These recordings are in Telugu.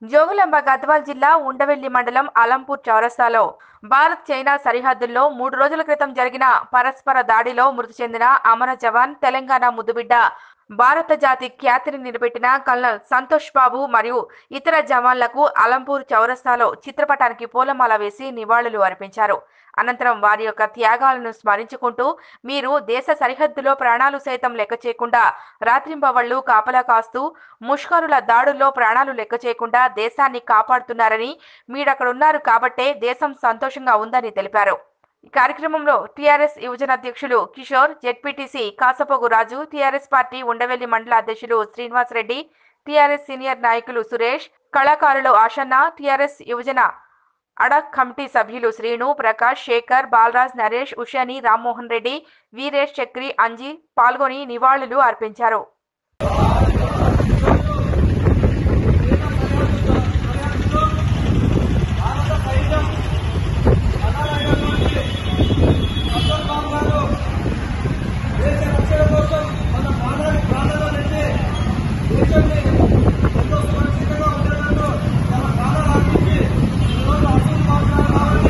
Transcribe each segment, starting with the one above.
జోగులాంబ గద్వాల్ జిల్లా ఉండవెల్లి మండలం అలంపూర్ చౌరస్తాలో భారత్ చైనా సరిహద్దుల్లో మూడు రోజుల క్రితం జరిగిన పరస్పర దాడిలో మృతి చెందిన అమర జవాన్ తెలంగాణ ముద్దుబిడ్డ భారత జాతి ఖ్యాతిని నిలబెట్టిన కల్నల్ సంతోష్ బాబు మరియు ఇతర జవాన్లకు అలంపూర్ చౌరస్తాలో చిత్రపటానికి పూలమాల వేసి నివాళులు అర్పించారు అనంతరం వారి యొక్క త్యాగాలను స్మరించుకుంటూ మీరు దేశ సరిహద్దులో ప్రాణాలు సైతం లెక్క చేయకుండా రాత్రింబవళ్లు కాపలా కాస్తూ ముష్కరుల దాడుల్లో ప్రాణాలు లెక్క చేయకుండా దేశాన్ని కాపాడుతున్నారని మీరక్కడున్నారు కాబట్టే దేశం సంతోషంగా ఉందని తెలిపారు ఈ కార్యక్రమంలో టీఆర్ఎస్ యువజన అధ్యక్షులు Kishore ZPTC Kasapogu Raju TRS party Undavelli మండల అధ్యక్షులు శ్రీనివాస్ రెడ్డి టీఆర్ఎస్ సీనియర్ నాయకులు సురేష్ కళాకారులు ఆషన్న టీఆర్ఎస్ యువజన అడక్ కమిటీ సభ్యులు శ్రీను ప్రకాష్ శేఖర్ బాలరాజ్ నరేష్ ఉషాని రామ్మోహన్ రెడ్డి వీరేష్ చక్రి అంజీ పాల్గొని నివాళులు అర్పించారు దేశ రక్షణ కోసం మన ప్రాణాన్ని ప్రాణాలు పెట్టి దేశాన్ని ఎంతో సురక్షితంగా ఉండడంలో తమ ప్రాణాలు అర్పించి ఈరోజు అసలు మాట్లాడాలి కాబట్టి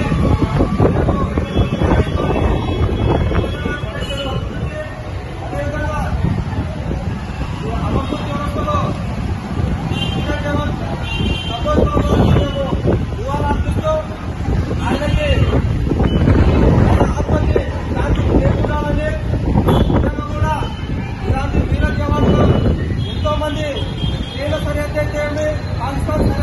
అదేవిధంగా ఈ అమర్పూర్ చౌరస్తలో ఇండియన్ జవాన్ సంతోష్ బాబు గారికి నివాళులు అర్పిస్తూ ఆయనకి ఆత్మకి శాంతి చేకూరాలని నిజంగా కూడా ఇలాంటి వీర జవాన్లు ఎంతో మంది చైనా సరిహద్దు చేయండి పాకిస్తాన్